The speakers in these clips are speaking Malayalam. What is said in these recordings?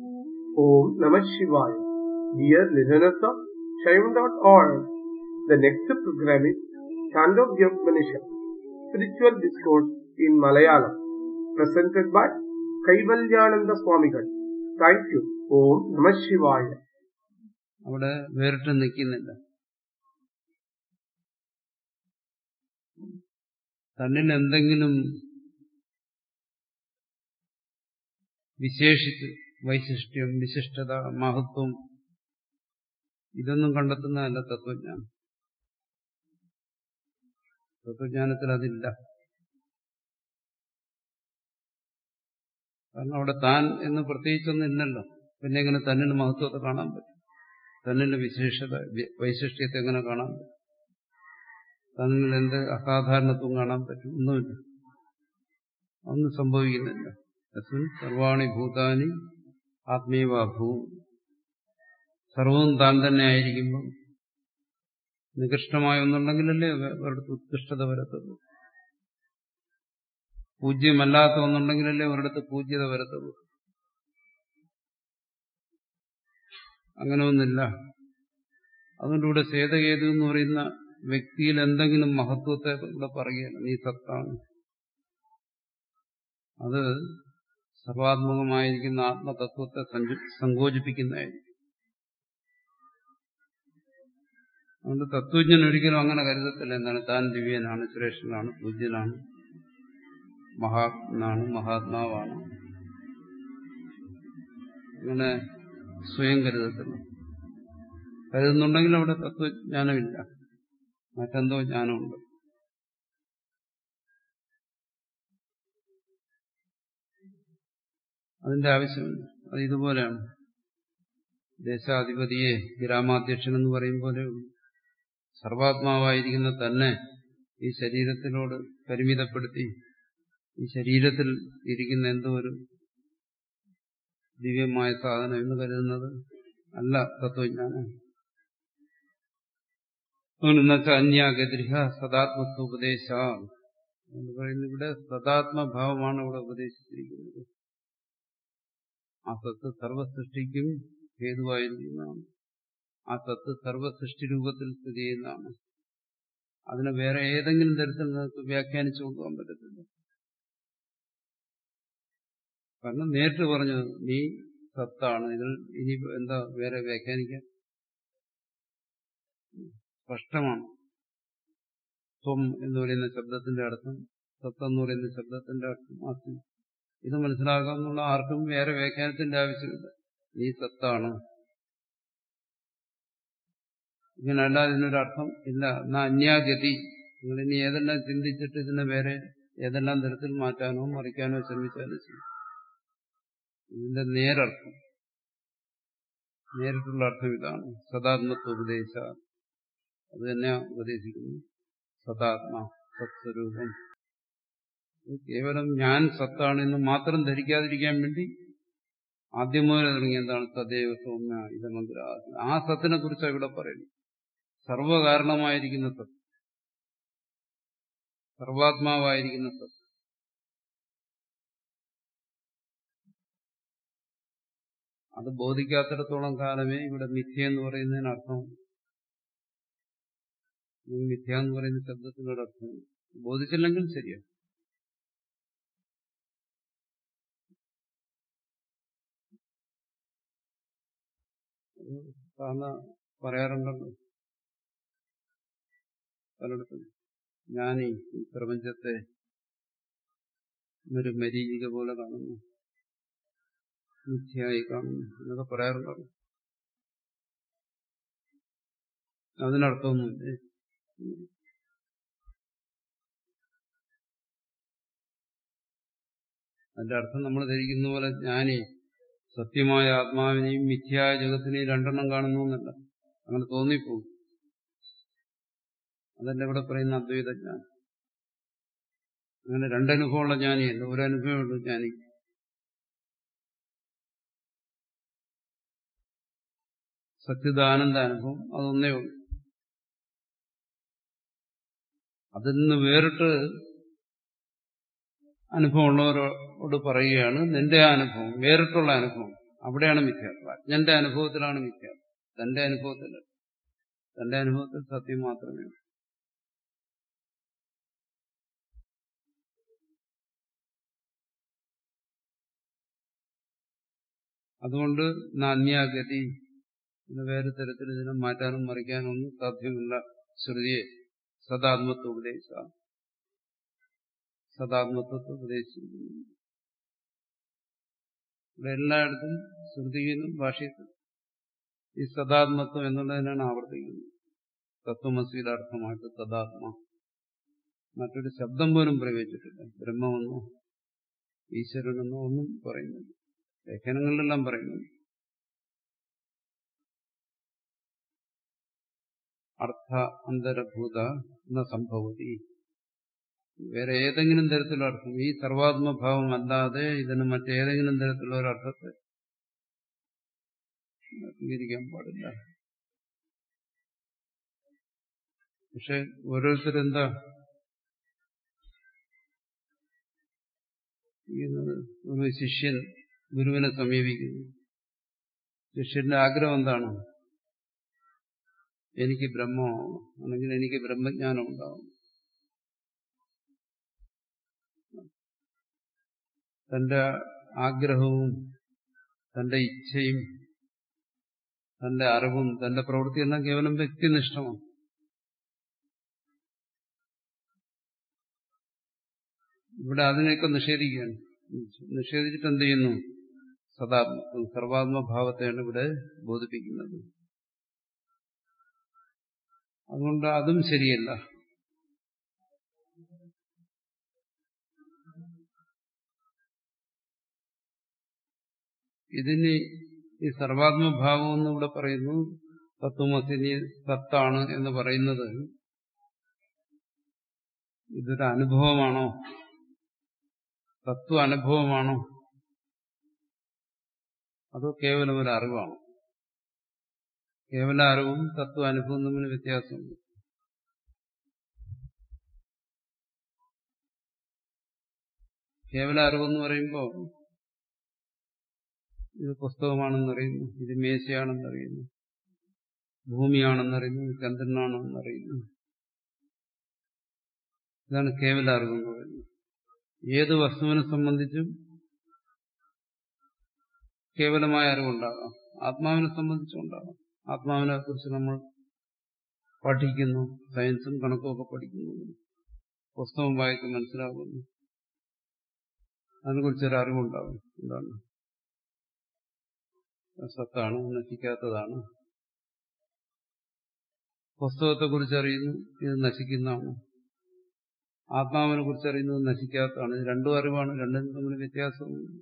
Om Namah Shivaya. Dear listeners of Shaivan.org, the next program is Chandogya Upanishad, Spiritual Discourse in Malayalam, presented by Kaivalyananda Swamigal. Thank you. Om Namah Shivaya. അവിടെ വേറിട്ട് നിൽക്കുന്നില്ല തന്നിൽ എന്തെങ്കിലും വിശേഷിച്ച് വൈശിഷ്ട്യം വിശിഷ്ടത മഹത്വം ഇതൊന്നും കണ്ടെത്തുന്നതല്ല തത്വജ്ഞാനം തത്വജ്ഞാനത്തിൽ അതില്ല കാരണം അവിടെ താൻ എന്ന് പ്രത്യേകിച്ചൊന്നും ഇല്ലല്ലോ പിന്നെ എങ്ങനെ തന്നിൽ മഹത്വത്തെ കാണാൻ പറ്റും തന്നിന്റെ വിശേഷത വൈശിഷ്ട്യത്തെ എങ്ങനെ കാണാൻ പറ്റും തന്നിൽ എന്ത് അസാധാരണത്വം കാണാൻ പറ്റും ഒന്നുമില്ല ഒന്നും സംഭവിക്കുന്നില്ല തസ്മിൻ സർവാണി ഭൂതാനി ആത്മീയവാഭൂ സർവവും താൻ തന്നെ ആയിരിക്കുമ്പോൾ നികൃഷ്ടമായ ഒന്നുണ്ടെങ്കിലല്ലേ അവരുടെ ഉത്കൃഷ്ടത വരത്തുള്ളൂ പൂജ്യമല്ലാത്ത ഒന്നുണ്ടെങ്കിലല്ലേ ഒരിടത്ത് പൂജ്യത വരത്തുള്ളൂ അങ്ങനെ ഒന്നില്ല അതുകൊണ്ട് ഇവിടെ സേതകേതു എന്ന് പറയുന്ന വ്യക്തിയിൽ എന്തെങ്കിലും മഹത്വത്തെ ഇവിടെ പറയുകയാണ് നീ സത്താണ് അത് സർവാത്മകമായിരിക്കുന്ന ആത്മതത്വത്തെ സങ്കോചിപ്പിക്കുന്നതായിരിക്കും അതുകൊണ്ട് തത്വജ്ഞൻ ഒരിക്കലും അങ്ങനെ കരുതത്തില്ല എന്താണ് താൻ ദിവ്യനാണ് ശ്രേഷ്ഠനാണ് പൂജ്യനാണ് മഹാത്മാനാണ് മഹാത്മാവാണ് അങ്ങനെ സ്വയം കരുതത്തില്ല കരുതുന്നുണ്ടെങ്കിൽ അവിടെ തത്വജ്ഞാനമില്ല മറ്റെന്തോ ജ്ഞാനമുണ്ട് അതിന്റെ ആവശ്യമില്ല അത് ഇതുപോലെയാണ് ദേശാധിപതിയെ ഗ്രാമാധ്യക്ഷൻ എന്ന് പറയും പോലെ സർവാത്മാവായിരിക്കുന്ന തന്നെ ഈ ശരീരത്തിനോട് പരിമിതപ്പെടുത്തി ഈ ശരീരത്തിൽ ഇരിക്കുന്ന എന്തോ ഒരു ദിവ്യമായ സാധനം എന്ന് കരുതുന്നത് അല്ല തത്വജ്ഞാനം എന്നുവെച്ചാൽ അന്യാഗതിരിഹ സദാത്മത്വോപദേശ എന്ന് പറയുന്നത് ഇവിടെ സദാത്മഭാവമാണ് ഇവിടെ ഉപദേശിച്ചിരിക്കുന്നത് ആ സത്ത് സർവസൃഷ്ടിക്കും ഹേതുവായിരിക്കുന്നതാണ് ആ സത്ത് സർവസൃഷ്ടി രൂപത്തിൽ സ്ഥിതി ചെയ്യുന്നതാണ് അതിനെ വേറെ ഏതെങ്കിലും തരത്തിൽ നിങ്ങൾക്ക് വ്യാഖ്യാനിച്ചു കൊണ്ടുപോകാൻ പറ്റത്തില്ല കാരണം നേരിട്ട് പറഞ്ഞു നീ സത്താണ് ഇതിൽ ഇനി എന്താ വേറെ വ്യാഖ്യാനിക്കാൻ സ്പഷ്ടമാണ് ത്വം എന്ന് പറയുന്ന ശബ്ദത്തിന്റെ അർത്ഥം സത്ത് എന്ന് പറയുന്ന ശബ്ദത്തിന്റെ അർത്ഥം ആത്മ ഇത് മനസ്സിലാക്കാമെന്നുള്ള ആർക്കും വേറെ വ്യാഖ്യാനത്തിന്റെ ആവശ്യമില്ല നീ സത്താണ് ഇങ്ങനല്ല ഇതിനൊരർത്ഥം ഇല്ല എന്നാ അന്യാഗതി നിങ്ങൾ ഇനി ഏതെല്ലാം ചിന്തിച്ചിട്ട് ഇതിനെ വേറെ ഏതെല്ലാം തരത്തിൽ മാറ്റാനോ മറിക്കാനോ ശ്രമിച്ചാലും ചെയ്യും ഇതിന്റെ നേരർത്ഥം നേരിട്ടുള്ള അർത്ഥം ഇതാണ് സദാത്മത്വ ഉപദേശ അത് തന്നെ ഉപദേശിക്കുന്നു സദാത്മ സത്സ്വരൂപം കേവലം ഞാൻ സത്താണെന്ന് മാത്രം ധരിക്കാതിരിക്കാൻ വേണ്ടി ആദ്യം മുതൽ തുടങ്ങി എന്താണ് സദൈവ സൗമ്യ ഇതമഗ്ര ആ സത്തിനെ കുറിച്ചാണ് ഇവിടെ പറയുന്നത് സർവകാരണമായിരിക്കുന്ന സത്ത് സർവാത്മാവായിരിക്കുന്ന സത്ത് അത് ബോധിക്കാത്തിടത്തോളം കാലമേ ഇവിടെ മിഥ്യ എന്ന് പറയുന്നതിന് അർത്ഥം മിഥ്യ എന്ന് പറയുന്ന ശബ്ദത്തിനൊരു അർത്ഥം ബോധിച്ചില്ലെങ്കിൽ ശരിയാ സാധാരണ പറയാറുണ്ടല്ലോ പലയിടത്തും ഞാൻ ഈ പ്രപഞ്ചത്തെ ഒരു മരീചിക പോലെ കാണുന്നു മിഥ്യയായി കാണുന്നു എന്നൊക്കെ പറയാറുണ്ടല്ലോ അതിനർത്ഥമൊന്നുമില്ലേ അതിന്റെ അർത്ഥം നമ്മൾ ധരിക്കുന്ന പോലെ ജ്ഞാനി സത്യമായ ആത്മാവിനെയും മിഥ്യായ ജഗത്തിനെയും രണ്ടെണ്ണം കാണുന്നു എന്നല്ല അങ്ങനെ തോന്നിപ്പോകും അതല്ല ഇവിടെ പറയുന്ന അദ്വൈത ജ്ഞാനം അങ്ങനെ രണ്ടനുഭവമുള്ള ജ്ഞാനിയല്ല ഒരു അനുഭവമുള്ളൂ ജ്ഞാനി സത്യദാനന്ദ അനുഭവം അതൊന്നേ ഉള്ളൂ അതിൽ നിന്ന് വേറിട്ട് അനുഭവമുള്ളവരോട് പറയുകയാണ് നിന്റെ ആ അനുഭവം വേറിട്ടുള്ള അനുഭവം അവിടെയാണ് മിഥ്യാത്വം അജ്ഞന്റെ അനുഭവത്തിലാണ് മിഥ്യാത്വം തന്റെ അനുഭവത്തിലല്ല തന്റെ അനുഭവത്തിൽ സത്യം മാത്രമേ ഉള്ളൂ അതുകൊണ്ട് നാന്യാഗതി എന്ന വേറെ തരത്തിൽ ഇതിനെ മാറ്റാനും മറിക്കാനും ഒന്നും സാധ്യമല്ല ശ്രുതിയെ സദാത്മത്വ ഉപദേശ സദാത്മത്വത്തെ ഉപദേശിച്ചിരിക്കുന്നു ഇവിടെ എല്ലായിടത്തും ശ്രുതിയിലും ഭാഷയത്തിലും ഈ സദാത്മത്വം എന്നുള്ളതിനാണ് ആവർത്തിക്കുന്നത് തത്വമസിയുടെ അർത്ഥമായിട്ട് സദാത്മ മറ്റൊരു ശബ്ദം പോലും പ്രയോഗിച്ചിട്ടില്ല ബ്രഹ്മമെന്നോ ഈശ്വരനെന്നോ ഒന്നും പറയുന്നില്ല ലേഖനങ്ങളിലെല്ലാം പറയുന്നു അർത്ഥ അന്തരഭൂത എന്ന സംഭവതി വേറെ ഏതെങ്കിലും തരത്തിലുള്ള അർത്ഥം ഈ സർവാത്മഭാവം അല്ലാതെ ഇതിന് മറ്റേതെങ്കിലും തരത്തിലുള്ള ഒരു അർത്ഥത്തെ സ്വീകരിക്കാൻ പാടില്ല പക്ഷെ ഓരോരുത്തരെന്താ ഒരു ശിഷ്യൻ ഗുരുവിനെ സമീപിക്കുന്നു ശിഷ്യന്റെ ആഗ്രഹം എന്താണ് എനിക്ക് ബ്രഹ്മമാവണം അല്ലെങ്കിൽ എനിക്ക് ബ്രഹ്മജ്ഞാനം ഉണ്ടാവണം തന്റെ ആഗ്രഹവും തന്റെ ഇച്ഛയും തന്റെ അറിവും തന്റെ പ്രവൃത്തിയെല്ലാം കേവലം വ്യക്തിനിഷ്ഠമാണ് ഇവിടെ അതിനെയൊക്കെ നിഷേധിക്കുകയാണ് നിഷേധിച്ചിട്ട് എന്ത് ചെയ്യുന്നു സദാത്മ സർവാത്മഭാവത്തെയാണ് ഇവിടെ ബോധിപ്പിക്കുന്നത് അതുകൊണ്ട് അതും ശരിയല്ല ഇതിന് ഈ സർവാത്മഭാവം എന്ന് ഇവിടെ പറയുന്നു തത്വമസിനി സത്താണ് എന്ന് പറയുന്നത് ഇതൊരു അനുഭവമാണോ തത്വ അനുഭവമാണോ അതോ കേവലം ഒരു അറിവാണോ കേവല അറിവും തത്വ അനുഭവം തമ്മിൽ വ്യത്യാസമുണ്ട് കേവല അറിവെന്ന് പറയുമ്പോൾ ഇത് പുസ്തകമാണെന്നറിയുന്നു ഇത് മേശയാണെന്നറിയുന്നു ഭൂമിയാണെന്നറിയുന്നു ചന്ദ്രനാണെന്നറിയുന്നു ഇതാണ് കേവല അറിവെന്ന് പറയുന്നത് ഏത് വസ്തുവിനെ സംബന്ധിച്ചും കേവലമായ അറിവുണ്ടാകാം ആത്മാവിനെ സംബന്ധിച്ചുണ്ടാകാം ആത്മാവിനെ കുറിച്ച് നമ്മൾ പഠിക്കുന്നു സയൻസും കണക്കും ഒക്കെ പഠിക്കുന്നു പുസ്തകം വായിച്ച് മനസ്സിലാകുന്നു അതിനെക്കുറിച്ചൊരു അറിവുണ്ടാകും എന്താണ് സത്താണ് നശിക്കാത്തതാണ് പുസ്തകത്തെക്കുറിച്ച് അറിയുന്നു ഇത് നശിക്കുന്നതാണ് ആത്മാവിനെ കുറിച്ച് അറിയുന്നത് നശിക്കാത്തതാണ് ഇത് രണ്ടും അറിവാണ് രണ്ടും തമ്മിൽ വ്യത്യാസമുണ്ട്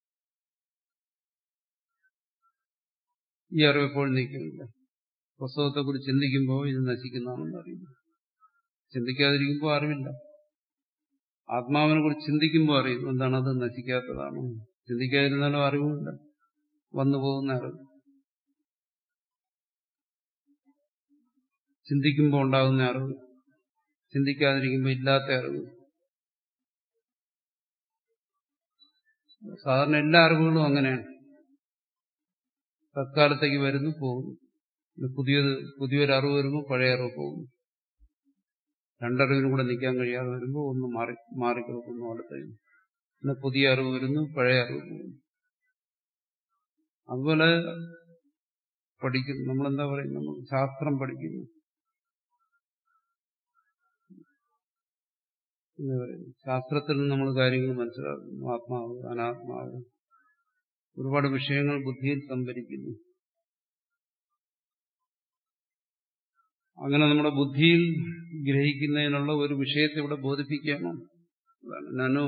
ഈ അറിവ് എപ്പോഴും നീക്കുന്നില്ല പുസ്തകത്തെക്കുറിച്ച് ചിന്തിക്കുമ്പോൾ ഇത് നശിക്കുന്നതാണെന്ന് അറിയുന്നു ചിന്തിക്കാതിരിക്കുമ്പോൾ അറിവില്ല ആത്മാവിനെ കുറിച്ച് ചിന്തിക്കുമ്പോൾ അറിയുന്നു എന്താണ് അത് നശിക്കാത്തതാണ് ചിന്തിക്കാതിരുന്നാലും അറിവുമില്ല വന്നു പോകുന്ന അറിവ് ചിന്തിക്കുമ്പോൾ ഉണ്ടാകുന്ന അറിവ് ചിന്തിക്കാതിരിക്കുമ്പോൾ ഇല്ലാത്ത അറിവ് സാധാരണ എല്ലാ അറിവുകളും അങ്ങനെയാണ് തത്കാലത്തേക്ക് വരുന്നു പോകുന്നു പുതിയത് പുതിയൊരു അറിവ് വരുമ്പോൾ പഴയ അറിവ് പോകുന്നു രണ്ടറിവിനും കൂടെ നിൽക്കാൻ കഴിയാതെ വരുമ്പോൾ ഒന്ന് മാറി മാറിക്കിടക്കുന്നു അടുത്ത പിന്നെ പുതിയ അറിവ് വരുന്നു പഴയ അറിവ് പോകുന്നു അതുപോലെ പഠിക്കുന്നു നമ്മളെന്താ പറയുന്നത് നമ്മൾ ശാസ്ത്രം പഠിക്കുന്നു എന്ന് പറയുന്നു ശാസ്ത്രത്തിൽ നിന്ന് നമ്മൾ കാര്യങ്ങൾ മനസ്സിലാക്കുന്നു ആത്മാവ് അനാത്മാവ് ഒരുപാട് വിഷയങ്ങൾ ബുദ്ധിയിൽ സംഭരിക്കുന്നു അങ്ങനെ നമ്മുടെ ബുദ്ധിയിൽ ഗ്രഹിക്കുന്നതിനുള്ള ഒരു വിഷയത്തെ ഇവിടെ ബോധിപ്പിക്കുകയാണ് നനു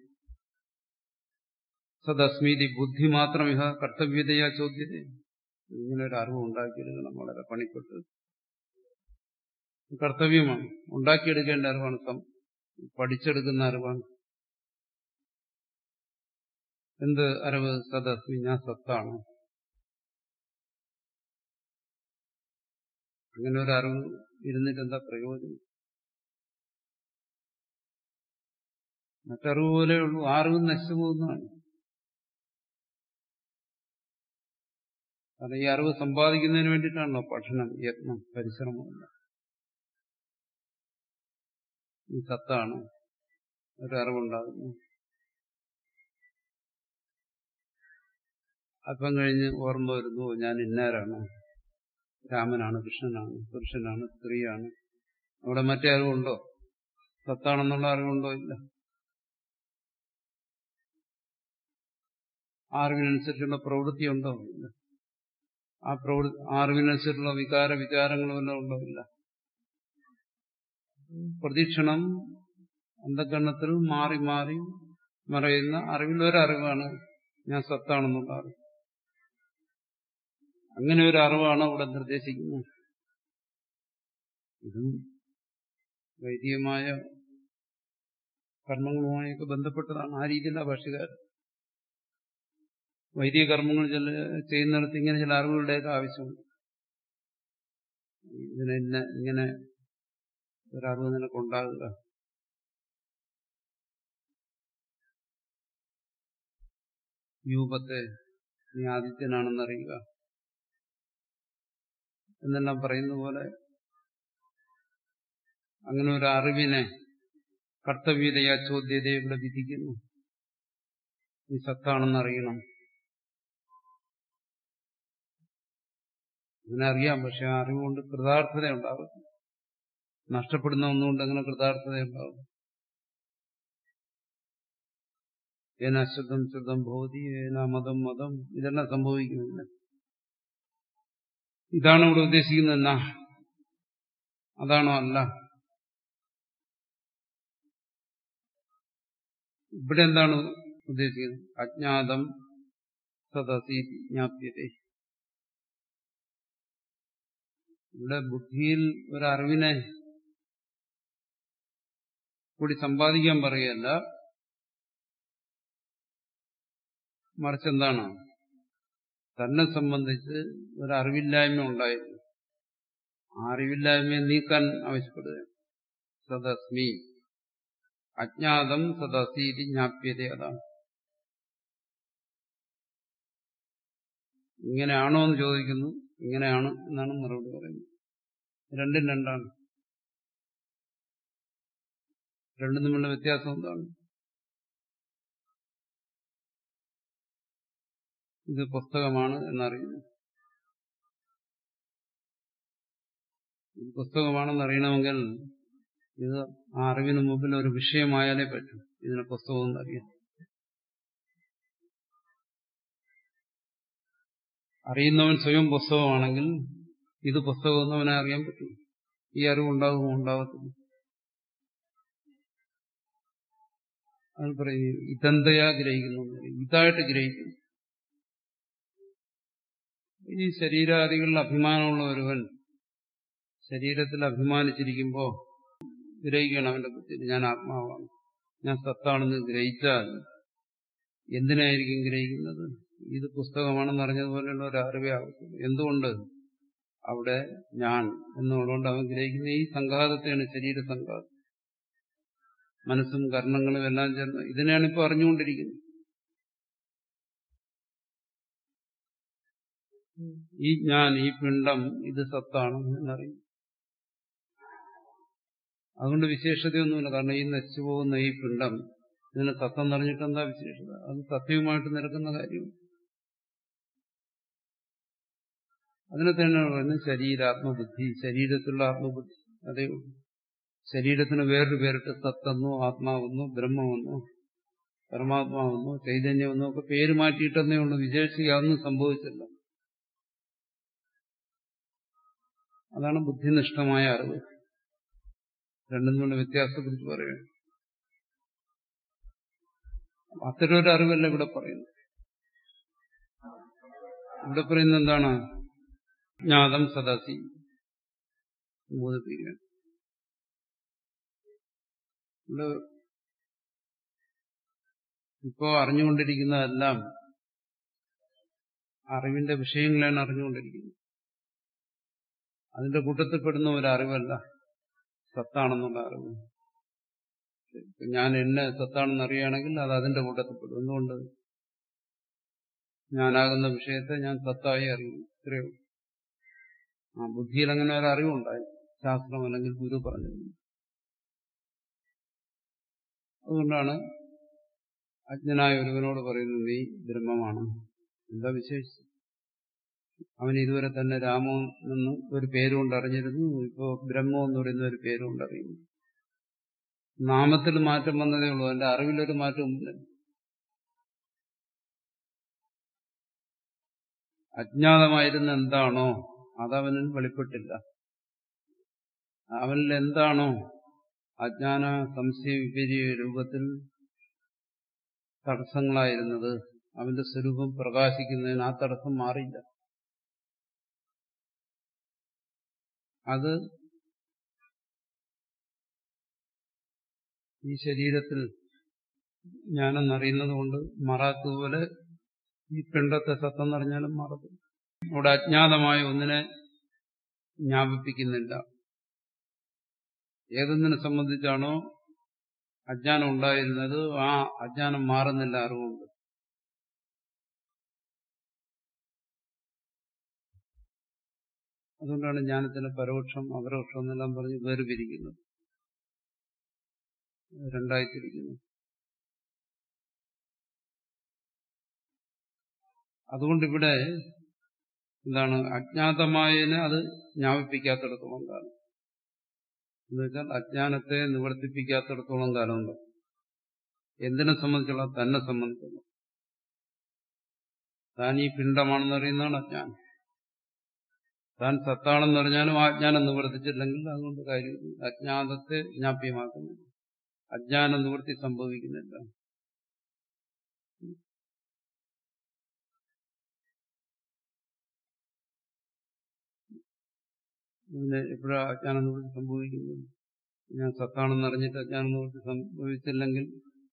സദസ്മീതി ബുദ്ധി മാത്രം ഇഹ കർത്തവ്യതയാ ചോദ്യത ഇങ്ങനെ ഒരു അറിവ് ഉണ്ടാക്കിയെടുക്കണം വളരെ പണിപ്പെട്ട് കർത്തവ്യമാണ് ഉണ്ടാക്കിയെടുക്കേണ്ട അറിവാണ് പഠിച്ചെടുക്കുന്ന അറിവാണ് എന്ത് അറിവ് സദസ്മി ഞാൻ സത്താണ് അങ്ങനെ ഒരു അറിവ് ഇരുന്നിട്ട് എന്താ പ്രയോജനം മറ്ററിവ് പോലെയുള്ളൂ ആ അറിവ് നശിച്ചു പോകുന്നതാണ് കാരണം ഈ അറിവ് സമ്പാദിക്കുന്നതിന് വേണ്ടിയിട്ടാണല്ലോ പഠനം യത്നം പരിശ്രമം ഈ സത്താണ് ഒരറിവുണ്ടാകുന്നു അല്പം കഴിഞ്ഞ് ഓർമ്മ വരുന്നു ഞാൻ ഇന്നാരാണ് രാമനാണ് കൃഷ്ണനാണ് പുരുഷനാണ് സ്ത്രീയാണ് അവിടെ മറ്റേ അറിവുണ്ടോ സത്താണെന്നുള്ള അറിവുണ്ടോ ഇല്ല അറിവിനനുസരിച്ചുള്ള പ്രവൃത്തിയുണ്ടോ ഇല്ല ആ പ്രവൃ അറിവിനനുസരിച്ചുള്ള വികാര വിചാരങ്ങളും എല്ലാം ഉണ്ടോ ഇല്ല പ്രതീക്ഷണം അന്ധകരണത്തിൽ മാറി മാറി മറയുന്ന അറിവിലൊരറിവാണ് ഞാൻ സത്താണെന്നുള്ള അറിവ് അങ്ങനെ ഒരു അറിവാണ് അവിടെ നിർദ്ദേശിക്കുന്നത് ഇതും വൈദികമായ കർമ്മങ്ങളുമായൊക്കെ ബന്ധപ്പെട്ടതാണ് ആ രീതിയിലുള്ള ഭാഷകാരൻ വൈദിക കർമ്മങ്ങൾ ചില ചെയ്യുന്നിടത്ത് ഇങ്ങനെ ചില അറിവുകളുടെയൊക്കെ ആവശ്യമുണ്ട് ഇതിനെ ഇങ്ങനെ ഒരറിവ് നിനക്കുണ്ടാകുക രൂപത്തെ നീ ആദിത്യനാണെന്നറിയുക എന്നെല്ലാം പറയുന്ന പോലെ അങ്ങനെ ഒരു അറിവിനെ കർത്തവ്യതയാ ചോദ്യതയെ ഇവിടെ വിധിക്കുന്നു നീ സത്താണെന്നറിയണം അങ്ങനെ അറിയാം പക്ഷെ ആ അറിവുകൊണ്ട് കൃതാർത്ഥത ഉണ്ടാകും നഷ്ടപ്പെടുന്ന ഒന്നുകൊണ്ട് അങ്ങനെ കൃതാർത്ഥത ഉണ്ടാകും ഏന അശുദ്ധം ശുദ്ധം ഭവതി ഏന മതം മതം ഇതെല്ലാം സംഭവിക്കുന്നില്ല ഇതാണ് ഇവിടെ ഉദ്ദേശിക്കുന്നത് എന്നാ അതാണോ അല്ല ഇവിടെ എന്താണ് ഉദ്ദേശിക്കുന്നത് അജ്ഞാതം സദസി ജ്ഞാപ്യത ഇവിടെ ബുദ്ധിയിൽ ഒരറിവിനെ കൂടി സമ്പാദിക്കാൻ പറയുകയല്ല മറിച്ച് എന്താണ് തന്നെ സംബന്ധിച്ച് ഒരറിവില്ലായ്മ ഉണ്ടായിരുന്നു ആ അറിവില്ലായ്മയെ നീക്കാൻ ആവശ്യപ്പെടുക സദസ്മി അജ്ഞാതം സദസീതി ജ്ഞാപ്യത അതാണ് ഇങ്ങനെയാണോ എന്ന് ചോദിക്കുന്നു ഇങ്ങനെയാണ് എന്നാണ് മറുപടി പറയുന്നത് രണ്ടും രണ്ടാണ് രണ്ടും തമ്മിലുള്ള വ്യത്യാസം എന്താണ് ഇത് പുസ്തകമാണ് എന്നറിയുന്നു ഇത് പുസ്തകമാണെന്നറിയണമെങ്കിൽ ഇത് ആ അറിവിന് മുമ്പിൽ ഒരു വിഷയമായാലേ പറ്റൂ ഇതിനെ പുസ്തകം എന്നറിയാം അറിയുന്നവൻ സ്വയം പുസ്തകമാണെങ്കിൽ ഇത് പുസ്തകമെന്ന് അവനെ അറിയാൻ പറ്റും ഈ അറിവ് ഉണ്ടാകുമോ ഉണ്ടാകത്തില്ല അത് പറയും ഇതന്തയാ ഗ്രഹിക്കുന്നു ഇതായിട്ട് ഗ്രഹിക്കുന്നു ഈ ശരീരാദികളിൽ അഭിമാനമുള്ള ഒരുവൻ ശരീരത്തിൽ അഭിമാനിച്ചിരിക്കുമ്പോൾ ഗ്രഹിക്കണം അവന്റെ ബുദ്ധിയിൽ ഞാൻ ആത്മാവാണ് ഞാൻ സത്താണെന്ന് ഗ്രഹിച്ചാൽ എന്തിനായിരിക്കും ഗ്രഹിക്കുന്നത് ഇത് പുസ്തകമാണെന്ന് അറിഞ്ഞതുപോലെയുള്ള ഒരു അറിവേ ആവശ്യം എന്തുകൊണ്ട് അവിടെ ഞാൻ എന്നുള്ളതുകൊണ്ട് അവൻ ഗ്രഹിക്കുന്ന ഈ സംഘാതത്തെയാണ് ശരീര സംഘാതം മനസ്സും കർണങ്ങളും എല്ലാം ചേർന്ന് ഇതിനെയാണ് ഇപ്പോൾ അറിഞ്ഞുകൊണ്ടിരിക്കുന്നത് ഈ ഞാൻ ഈ പിണ്ടം ഇത് സത്താണ് എന്നറിയും അതുകൊണ്ട് വിശേഷതയൊന്നുമില്ല കാരണം ഈ നശിച്ചു പോകുന്ന ഈ പിണ്ടം ഇതിന് സത്തം നിറഞ്ഞിട്ട് എന്താ വിശേഷത അത് സത്യവുമായിട്ട് നിരക്കുന്ന കാര്യം അതിനെ തന്നെയാണ് പറയുന്നത് ശരീരാത്മബുദ്ധി ശരീരത്തിലുള്ള ആത്മബുദ്ധി അതേ ഉള്ളൂ ശരീരത്തിന് വേറൊരു പേരിട്ട് സത്തെന്നോ ആത്മാവെന്നോ ബ്രഹ്മമെന്നോ പരമാത്മാവെന്നോ ചൈതന്യമെന്നോ ഒക്കെ പേര് മാറ്റിയിട്ടെന്നേ ഉള്ളൂ വിശേഷിച്ച് അതൊന്നും സംഭവിച്ചില്ല അതാണ് ബുദ്ധിനിഷ്ഠമായ അറിവ് രണ്ടും തമ്മിലുള്ള വ്യത്യാസത്തെക്കുറിച്ച് പറയുകയാണ് അത്തരം ഒരു അറിവല്ല ഇവിടെ പറയുന്നത് ഇവിടെ പറയുന്നത് എന്താണ് ജ്ഞാതം സദാസി ബോധിപ്പിക്കുകയാണ് ഇവിടെ ഇപ്പോ അറിഞ്ഞുകൊണ്ടിരിക്കുന്നതെല്ലാം അറിവിന്റെ വിഷയങ്ങളാണ് അറിഞ്ഞുകൊണ്ടിരിക്കുന്നത് അതിന്റെ കൂട്ടത്തിൽപ്പെടുന്ന ഒരു അറിവല്ല സത്താണെന്നുള്ള അറിവ് ഞാൻ എന്നെ സത്താണെന്ന് അറിയുകയാണെങ്കിൽ അത് അതിന്റെ കൂട്ടത്തിൽപ്പെടും എന്തുകൊണ്ട് ഞാനാകുന്ന വിഷയത്തെ ഞാൻ സത്തായി അറിയുന്നു ഇത്രയോ ആ ബുദ്ധിയിൽ അങ്ങനെ ഒരു അറിവുണ്ടായി ശാസ്ത്രം അല്ലെങ്കിൽ ഗുരു പറഞ്ഞു അതുകൊണ്ടാണ് അജ്ഞനായ ഒരുവനോട് പറയുന്നത് നീ ബ്രഹ്മമാണ് എന്താ വിശേഷിച്ച് അവൻ ഇതുവരെ തന്നെ രാമോ എന്ന് ഒരു പേരുകൊണ്ട് അറിഞ്ഞിരുന്നു ഇപ്പോ ബ്രഹ്മോ എന്ന് പറയുന്ന ഒരു പേരുകൊണ്ട് അറിയുന്നു നാമത്തിൽ മാറ്റം വന്നതേ ഉള്ളൂ എന്റെ അറിവിലൊരു മാറ്റവുമില്ല അജ്ഞാതമായിരുന്ന എന്താണോ അതവനിൽ വെളിപ്പെട്ടില്ല അവനിൽ എന്താണോ അജ്ഞാന സംശയ വിപരീയ രൂപത്തിൽ തടസ്സങ്ങളായിരുന്നത് അവന്റെ സ്വരൂപം പ്രകാശിക്കുന്നതിന് ആ തടസ്സം മാറിയില്ല അത് ഈ ശരീരത്തിൽ ഞാനെന്നറിയുന്നത് കൊണ്ട് മാറാത്തതുപോലെ ഈ പിണ്ടത്തെ സത്തം നിറഞ്ഞാലും മാറത്തു അവിടെ അജ്ഞാതമായ ഒന്നിനെ ജ്ഞാപിപ്പിക്കുന്നില്ല ഏതൊന്നിനെ സംബന്ധിച്ചാണോ അജ്ഞാനം ഉണ്ടായിരുന്നത് ആ അജ്ഞാനം മാറുന്നില്ല അറിവുണ്ട് അതുകൊണ്ടാണ് ജ്ഞാനത്തിന് പരോക്ഷം അപരോക്ഷം എന്നെല്ലാം പറഞ്ഞ് വേർപിരിക്കുന്നത് രണ്ടായിത്തിരിക്കുന്നു അതുകൊണ്ടിവിടെ എന്താണ് അജ്ഞാതമായതിനെ അത് ജ്ഞാപിപ്പിക്കാത്തിടത്തോളം കാലം എന്നുവെച്ചാൽ അജ്ഞാനത്തെ നിവർത്തിപ്പിക്കാത്തിടത്തോളം കാലമുണ്ട് എന്തിനെ സംബന്ധിച്ചുള്ള തന്നെ സംബന്ധിച്ചുള്ള താൻ ഈ പിണ്ടമാണെന്ന് അറിയുന്നതാണ് അജ്ഞാനം താൻ സത്താണെന്ന് പറഞ്ഞാലും ആ അജ്ഞാനം നിവർത്തിച്ചില്ലെങ്കിൽ അതുകൊണ്ട് കാര്യം അജ്ഞാതത്തെ ജ്ഞാപ്യമാക്കുന്നില്ല അജ്ഞാന നിവൃത്തി സംഭവിക്കുന്നില്ല ഇതിന് എപ്പോഴാണ് അജ്ഞാന നിവൃത്തി സംഭവിക്കുന്നത് ഞാൻ സത്താണെന്ന് അറിഞ്ഞിട്ട് അജ്ഞാന നിവൃത്തി സംഭവിച്ചില്ലെങ്കിൽ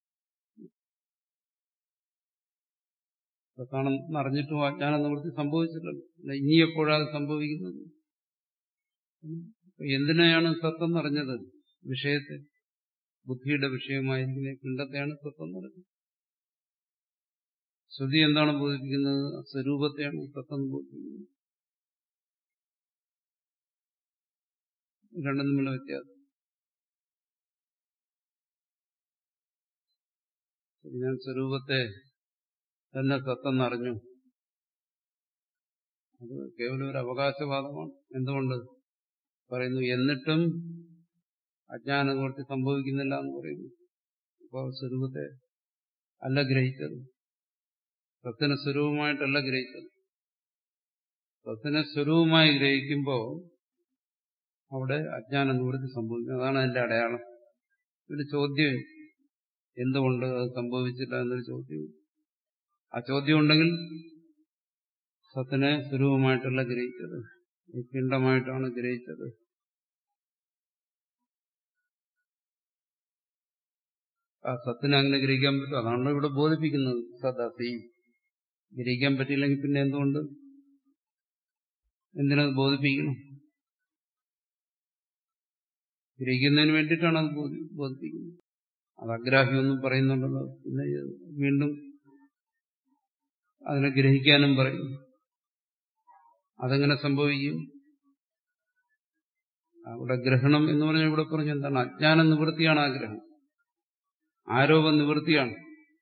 സത്താണെന്ന് അറിഞ്ഞിട്ടും അജ്ഞാന നിവൃത്തി സംഭവിച്ചില്ലല്ലോ ഇനി എപ്പോഴാണ് സംഭവിക്കുന്നത് എന്തിനെയാണ് സത്തെന്നറിഞ്ഞത് വിഷയത്തെ ബുദ്ധിയുടെ വിഷയമായിരിക്കുന്ന പിണ്ടത്തെയാണ് സത്വം നടക്കുന്നത് ശ്രുതി എന്താണ് ബോധിപ്പിക്കുന്നത് സ്വരൂപത്തെയാണ് സത്വം ബോധിപ്പിക്കുന്നത് രണ്ടും തമ്മിലുള്ള വ്യത്യാസം ഞാൻ സ്വരൂപത്തെ തന്നെ സത്തെന്നറിഞ്ഞു അത് കേവലം ഒരു അവകാശവാദമാണ് എന്തുകൊണ്ട് പറയുന്നു എന്നിട്ടും അജ്ഞാന നിവൃത്തി സംഭവിക്കുന്നില്ല എന്ന് പറയുന്നു അപ്പോൾ സ്വരൂപത്തെ അല്ല ഗ്രഹിച്ചത് സത്തിനെ സ്വരൂപമായിട്ടല്ല ഗ്രഹിച്ചത് സത്തിനെ സ്വരൂപമായി ഗ്രഹിക്കുമ്പോൾ അവിടെ അജ്ഞാന നിവൃത്തി സംഭവിക്കും അതാണ് അതിന്റെ അടയാളം ഒരു ചോദ്യം എന്തുകൊണ്ട് അത് സംഭവിച്ചില്ല എന്നൊരു ചോദ്യം ആ ചോദ്യം ഉണ്ടെങ്കിൽ സത്തിനെ സ്വരൂപമായിട്ടല്ല ഗ്രഹിച്ചത് പിണ്ടമായിട്ടാണ് ഗ്രഹിച്ചത് ആ സത്തിനെ അങ്ങനെ ഗ്രഹിക്കാൻ പറ്റും അതാണല്ലോ ഇവിടെ ബോധിപ്പിക്കുന്നത് സദാസി ഗ്രഹിക്കാൻ പറ്റിയില്ലെങ്കിൽ പിന്നെ എന്തുകൊണ്ട് എന്തിനത് ബോധിപ്പിക്കണം ഗ്രഹിക്കുന്നതിന് വേണ്ടിയിട്ടാണ് അത് ബോധിപ്പിക്കുന്നത് അത് അഗ്രാഹ്യമൊന്നും പറയുന്നുണ്ടല്ലോ പിന്നെ വീണ്ടും അതിനെ ഗ്രഹിക്കാനും പറയും അതെങ്ങനെ സംഭവിക്കും അവിടെ ഗ്രഹണം എന്ന് പറഞ്ഞാൽ ഇവിടെ പറഞ്ഞു എന്താണ് അജ്ഞാന നിവൃത്തിയാണ് ആഗ്രഹം ആരോപ നിവൃത്തിയാണ്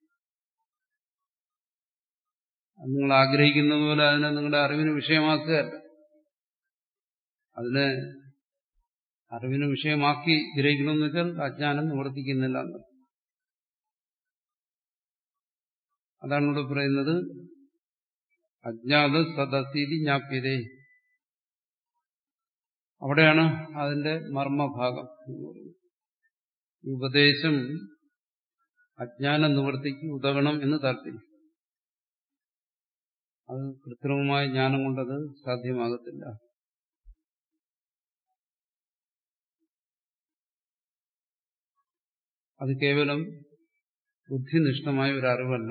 നിങ്ങൾ ആഗ്രഹിക്കുന്ന പോലെ അതിനെ നിങ്ങളുടെ അറിവിന് വിഷയമാക്കുകയല്ല അതിനെ അറിവിന് വിഷയമാക്കി ഗ്രഹിക്കണമെന്ന് വെച്ചാൽ അജ്ഞാനം നിവർത്തിക്കുന്നില്ല എന്ന് അതാണ് ഇവിടെ പറയുന്നത് അജ്ഞാത സദസീതി ജ്ഞാപ്യതേ അവിടെയാണ് അതിന്റെ മർമ്മഭാഗം ഉപദേശം അജ്ഞാന നിവൃത്തിക്ക് ഉതകണം എന്ന് താല്പര്യം അത് കൃത്രിമമായ ജ്ഞാനം കൊണ്ടത് സാധ്യമാകത്തില്ല അത് കേവലം ബുദ്ധിനിഷ്ഠമായ ഒരു അറിവല്ല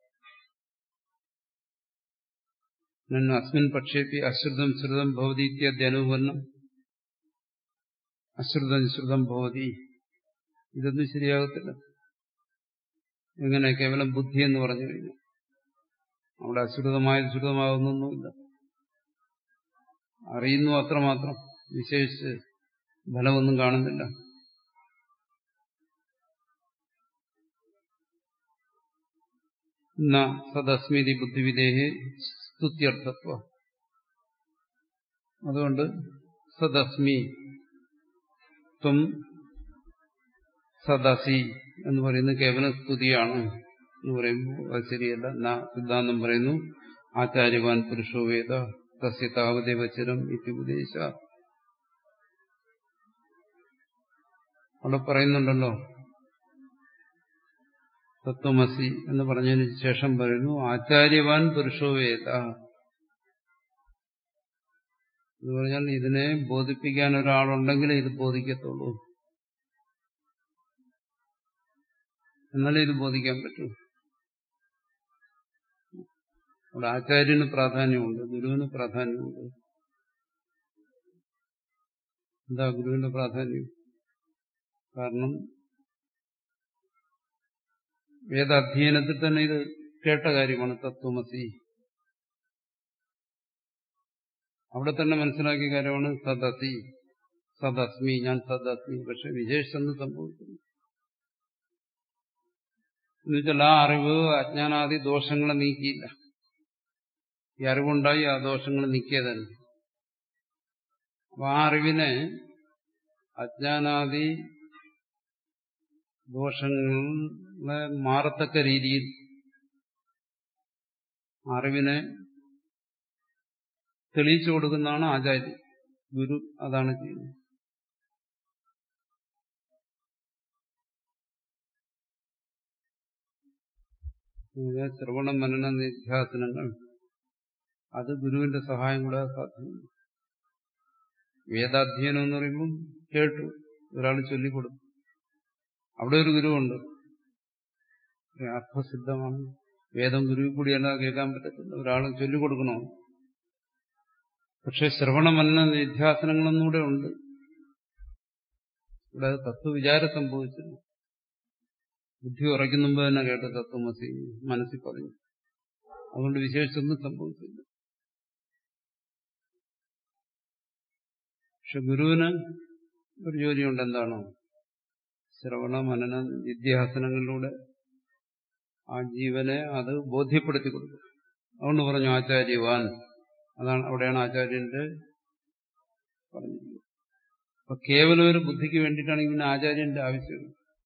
അസ്മിൻ പക്ഷേപ്പി അശ്രുതം ശ്രുതം ഭവതി ഇത്യനുപന്നം അശ്രുതം ശ്രുതം ഭവതി ഇതൊന്നും ശരിയാകത്തില്ല എങ്ങനെ കേവലം ബുദ്ധി എന്ന് പറഞ്ഞു കഴിഞ്ഞു അവിടെ അശ്രുതമായത് ശ്രുതമാകുന്നൊന്നുമില്ല അറിയുന്നു അത്രമാത്രം വിശേഷിച്ച് ഫലമൊന്നും കാണുന്നില്ല ന സദസ്മിതി ബുദ്ധിവിദേഹി സ്തുത്യർത്ഥത്വ അതുകൊണ്ട് സദസ്മി ത്വം സദസി എന്ന് പറയുന്നത് കേവലം സ്തുതിയാണ് എന്ന് പറയുമ്പോൾ അത് ശരിയല്ല ന സിദ്ധാന്തം പറയുന്നു ആചാര്യവാൻ പുരുഷോ വേദ തസ്യ താവദേവചരം ഇത്യുപദേശ അവിടെ പറയുന്നുണ്ടല്ലോ തത്വമസി എന്ന് പറഞ്ഞതിന് ശേഷം പറയുന്നു ആചാര്യവാൻ പുരുഷോ വേദ എന്ന് പറഞ്ഞാൽ ഇതിനെ ബോധിപ്പിക്കാൻ ഒരാളുണ്ടെങ്കിലേ ഇത് ബോധിക്കത്തുള്ളൂ എന്നാലേ ഇത് ബോധിക്കാൻ പറ്റൂ അവിടെ ആചാര്യന് പ്രാധാന്യമുണ്ട് ഗുരുവിന് പ്രാധാന്യമുണ്ട് എന്താ ഗുരുവിന്റെ പ്രാധാന്യം കാരണം വേദാധ്യയനത്തിൽ തന്നെ ഇത് കേട്ട കാര്യമാണ് തത്വമസി അവിടെ തന്നെ മനസ്സിലാക്കിയ കാര്യമാണ് സദസി സദസ്മി ഞാൻ സദസ്മി പക്ഷെ വിശേഷിച്ചൊന്നും സംഭവിക്കുന്നു എന്നുവെച്ചാൽ ആ അറിവ് അജ്ഞാനാദി ദോഷങ്ങളെ നീക്കിയില്ല ഈ അറിവുണ്ടായി ആ ദോഷങ്ങൾ നീക്കിയതല്ല അപ്പൊ ആ അറിവിനെ അജ്ഞാനാദി ദോഷങ്ങളെ മാറത്തക്ക രീതിയിൽ അറിവിനെ തെളിയിച്ചു കൊടുക്കുന്നതാണ് ആചാര്യൻ ഗുരു അതാണ് ചെയ്യുന്നത് ശ്രവണ മനന നിധ്യാസനങ്ങൾ അത് ഗുരുവിന്റെ സഹായം കൂടെ സാധ്യമാണ് വേദാധ്യയനം എന്ന് പറയുമ്പം കേട്ടു ഒരാൾ ചൊല്ലിക്കൊടുത്തു അവിടെ ഒരു ഗുരുവുണ്ട് അർത്ഥസിദ്ധമാണ് വേദം ഗുരുവിൽ കൂടിയല്ല കേൾക്കാൻ പറ്റത്തില്ല ഒരാൾ ചൊല്ലിക്കൊടുക്കണോ പക്ഷെ ശ്രവണ മനന നിധ്യാസനങ്ങളൊന്നുകൂടെ ഉണ്ട് ഇവിടെ തത്വവിചാരം സംഭവിച്ചില്ല ബുദ്ധി ഉറയ്ക്കുന്ന മുമ്പ് തന്നെ കേട്ട തത്വമസി മനസ്സിൽ പറഞ്ഞു അതുകൊണ്ട് വിശേഷിച്ചൊന്നും സംഭവിച്ചില്ല പക്ഷെ ഗുരുവിന് ഒരു ജോലിയുണ്ട് എന്താണോ ശ്രവണ മനന നിധ്യാസനങ്ങളിലൂടെ ആ ജീവനെ അത് ബോധ്യപ്പെടുത്തി കൊടുക്കും അതുകൊണ്ട് പറഞ്ഞു ആചാര്യവാൻ അതാണ് അവിടെയാണ് ആചാര്യന്റെ പറഞ്ഞിരിക്കുന്നത് അപ്പൊ കേവലം ഒരു ബുദ്ധിക്ക് വേണ്ടിയിട്ടാണ് ഇങ്ങനെ ആചാര്യന്റെ ആവശ്യം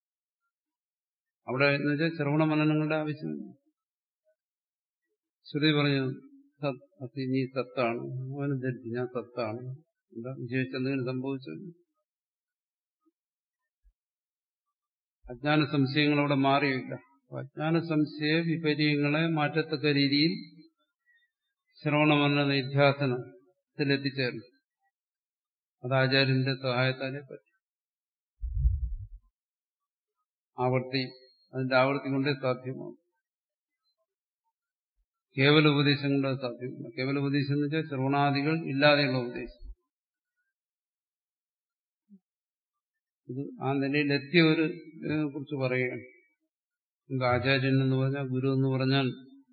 അവിടെ എന്ന് വെച്ചാൽ ശ്രവണ മനനങ്ങളുടെ ആവശ്യമില്ല ശ്രുതി പറഞ്ഞു സത്ത് നീ സത്താണ് അവന് ധരിച്ചു ഞാൻ സത്താണ് എന്താ വിശേഷിച്ചെന്തെങ്കിലും സംഭവിച്ചു അജ്ഞാന സംശയങ്ങൾ അവിടെ മാറിയില്ല അജ്ഞാന സംശയ വിപര്യങ്ങളെ മാറ്റത്തക്ക രീതിയിൽ ശ്രവണമന്ന നിധ്യാസനത്തിലെത്തിച്ചേർന്നു അത് ആചാര്യന്റെ സഹായത്താലേ പറ്റും ആവർത്തി അതിന്റെ ആവർത്തി കൊണ്ടേ സാധ്യമാകും കേവല ഉപദേശം കൊണ്ട് സാധ്യമല്ല കേവല ഉപദേശം എന്ന് വെച്ചാൽ ശ്രവണാദികൾ ഇല്ലാതെയുള്ള ഉപദേശം ഇത് ആ നിലയിലെത്തിയ ഒരു കുറിച്ച് പറയുകയാണ് നമുക്ക് ആചാര്യൻ എന്ന് പറഞ്ഞാൽ ഗുരു എന്ന് പറഞ്ഞാൽ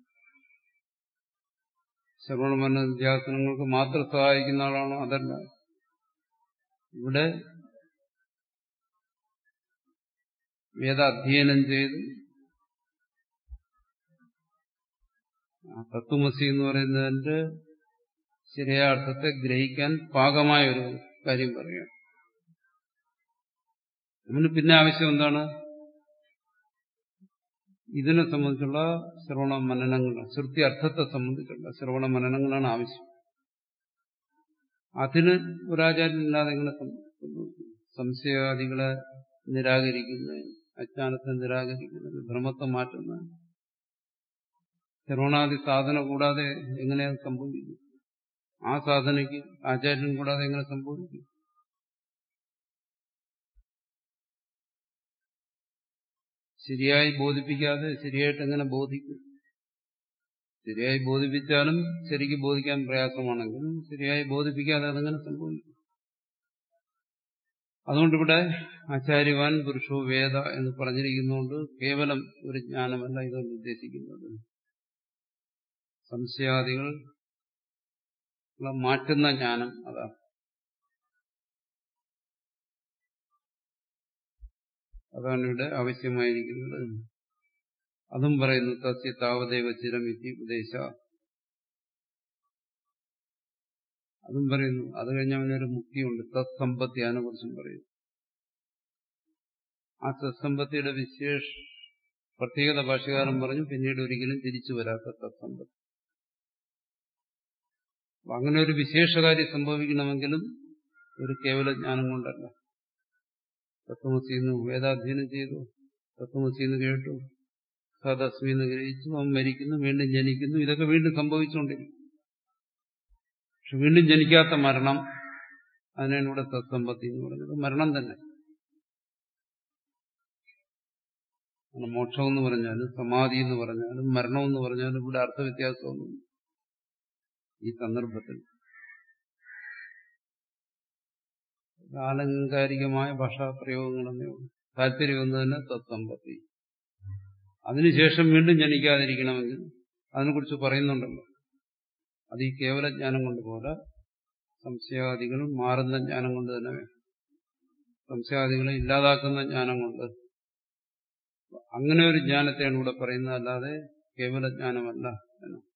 ശ്രവണമന വിദ്യാസനങ്ങൾക്ക് മാത്രം സഹായിക്കുന്ന ആളാണോ അതല്ല ഇവിടെ വേദാധ്യയനം ചെയ്ത് തത്വമസി എന്ന് പറയുന്നതിന്റെ ശരിയായ അർത്ഥത്തെ ഗ്രഹിക്കാൻ പാകമായ ഒരു കാര്യം പറയുകയാണ് അതിന് പിന്നെ ആവശ്യം എന്താണ് ഇതിനെ സംബന്ധിച്ചുള്ള ശ്രവണ മനനങ്ങൾ ശ്രുതി അർത്ഥത്തെ സംബന്ധിച്ചുള്ള ശ്രവണ മനനങ്ങളാണ് ആവശ്യം അതിന് ഒരാചാര്യനില്ലാതെ എങ്ങനെ സംശയാദികളെ നിരാകരിക്കുന്നത് അജ്ഞാനത്തെ നിരാകരിക്കുന്നത് ഭ്രമത്തെ മാറ്റുന്നത് ശ്രവണാദി സാധന കൂടാതെ എങ്ങനെയാണ് സംഭവിക്കും ആ സാധനയ്ക്ക് ആചാര്യൻ കൂടാതെ എങ്ങനെ സംഭവിക്കും ശരിയായി ബോധിപ്പിക്കാതെ ശരിയായിട്ട് എങ്ങനെ ബോധിക്കും ശരിയായി ബോധിപ്പിച്ചാലും ശരിക്ക് ബോധിക്കാൻ പ്രയാസമാണെങ്കിൽ ശരിയായി ബോധിപ്പിക്കാതെ അതെങ്ങനെ സംഭവിക്കും അതുകൊണ്ടിവിടെ ആചാര്യവാൻ പുരുഷോ വേദ എന്ന് പറഞ്ഞിരിക്കുന്നതുകൊണ്ട് കേവലം ഒരു ജ്ഞാനമല്ല ഇതുകൊണ്ട് ഉദ്ദേശിക്കുന്നത് സംശയാദികൾ മാറ്റുന്ന ജ്ഞാനം അതാണ് അതാണ് ഇവിടെ ആവശ്യമായിരിക്കുന്നത് അതും പറയുന്നു തസ്യ താവദേവ ചിരമിതി ഉപദേശ അതും പറയുന്നു അത് കഴിഞ്ഞ അവനൊരു മുക്തിയുണ്ട് തത്സമ്പത്തിയാനെ കുറിച്ചും പറയുന്നു ആ തത്സമ്പത്തിയുടെ വിശേഷ പ്രത്യേകത ഭാഷകാരൻ പറഞ്ഞു പിന്നീട് ഒരിക്കലും തിരിച്ചു വരാത്ത തത്സമ്പത്തി അങ്ങനെ ഒരു വിശേഷകാര്യം സംഭവിക്കണമെങ്കിലും ഒരു കേവല ജ്ഞാനം കൊണ്ടല്ല തത്വമസിന്ന് വേദാധ്യയനം ചെയ്തു തത്വമസിന്ന് കേട്ടു സദസ്മിന്ന് ഗ്രഹിച്ചു അവൻ മരിക്കുന്നു വീണ്ടും ജനിക്കുന്നു ഇതൊക്കെ വീണ്ടും സംഭവിച്ചുകൊണ്ടിരിക്കും പക്ഷെ വീണ്ടും ജനിക്കാത്ത മരണം അതിനാണ് ഇവിടെ തത്സമ്പത്തി എന്ന് പറയുന്നത് മരണം തന്നെ മോക്ഷം എന്ന് പറഞ്ഞാലും സമാധി എന്ന് പറഞ്ഞാലും മരണം എന്ന് പറഞ്ഞാലും ഇവിടെ അർത്ഥവ്യത്യാസമൊന്നും ഈ സന്ദർഭത്തിൽ ആലങ്കാരികമായ ഭാഷാപ്രയോഗങ്ങളെന്നേ ഉള്ളൂ താല്പര്യമൊന്നു തന്നെ തത്സമ്പത്തി അതിനുശേഷം വീണ്ടും ജനിക്കാതിരിക്കണമെങ്കിൽ അതിനെക്കുറിച്ച് പറയുന്നുണ്ടല്ലോ അത് ഈ കേവല ജ്ഞാനം കൊണ്ട് പോലെ സംശയാദികൾ മാറുന്ന ജ്ഞാനം കൊണ്ട് തന്നെ വേണം സംശയാദികളെ ഇല്ലാതാക്കുന്ന ജ്ഞാനം കൊണ്ട് അങ്ങനെ ഒരു ജ്ഞാനത്തെയാണ് ഇവിടെ പറയുന്നത് അല്ലാതെ കേവല ജ്ഞാനമല്ല എന്ന്